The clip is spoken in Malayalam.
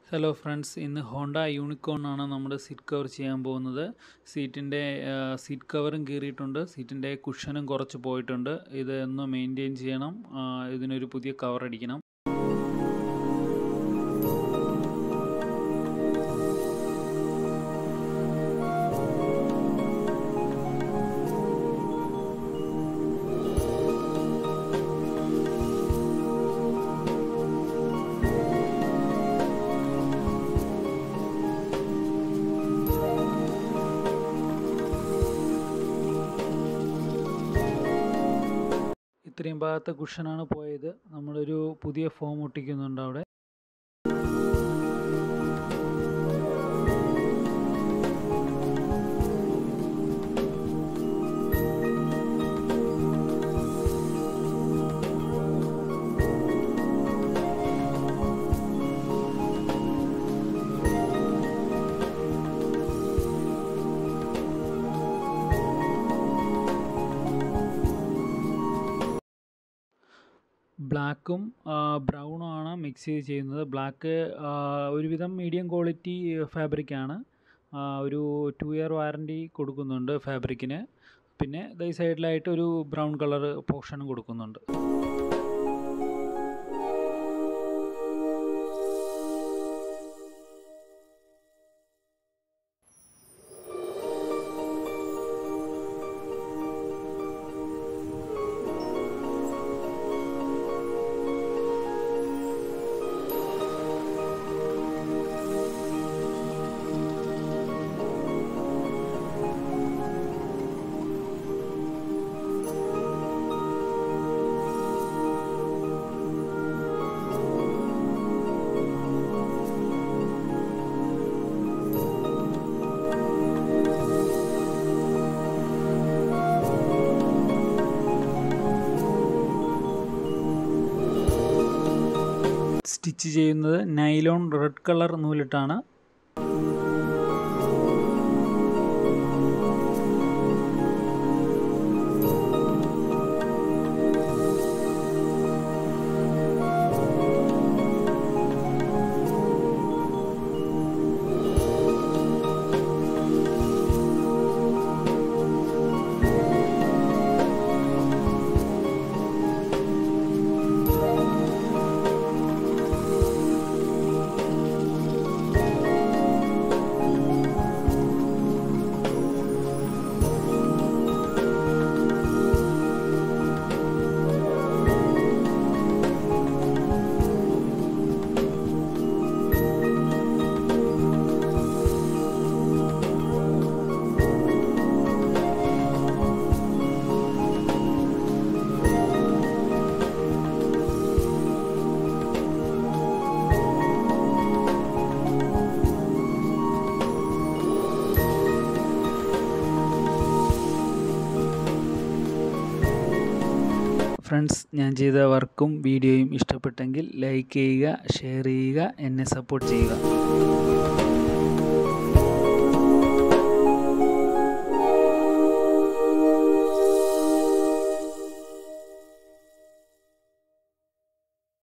ഹലോ ഫ്രണ്ട്സ് ഇന്ന് ഹോണ്ട യൂണിക്കോൺ ആണ് നമ്മുടെ സീറ്റ് കവർ ചെയ്യാൻ പോകുന്നത് സീറ്റിൻ്റെ സീറ്റ് കവറും കീറിയിട്ടുണ്ട് സീറ്റിൻ്റെ കുഷനും കുറച്ച് പോയിട്ടുണ്ട് ഇത് ഒന്ന് മെയിൻറ്റെയിൻ ചെയ്യണം ആ, ഇതിനൊരു പുതിയ കവർ അടിക്കണം ഇത്രയും ഭാഗത്തെ കുഷനാണ് പോയത് നമ്മളൊരു പുതിയ ഫോം ഒട്ടിക്കുന്നുണ്ട് അവിടെ ബ്ലാക്കും ബ്രൗണും ആണ് മിക്സ് ചെയ്ത് ചെയ്യുന്നത് ബ്ലാക്ക് ഒരുവിധം മീഡിയം ക്വാളിറ്റി ഫാബ്രിക്കാണ് ഒരു ടു ഇയർ വാറൻറ്റി കൊടുക്കുന്നുണ്ട് ഫാബ്രിക്കിന് പിന്നെ ഈ സൈഡിലായിട്ട് ഒരു ബ്രൗൺ കളർ പോർഷനും കൊടുക്കുന്നുണ്ട് സ്റ്റിച്ച് ചെയ്യുന്നത് നൈലോൺ റെഡ് കളർ നൂലിട്ടാണ് ഫ്രണ്ട്സ് ഞാൻ ചെയ്ത വർക്കും വീഡിയോയും ഇഷ്ടപ്പെട്ടെങ്കിൽ ലൈക്ക് ചെയ്യുക ഷെയർ ചെയ്യുക എന്നെ സപ്പോർട്ട് ചെയ്യുക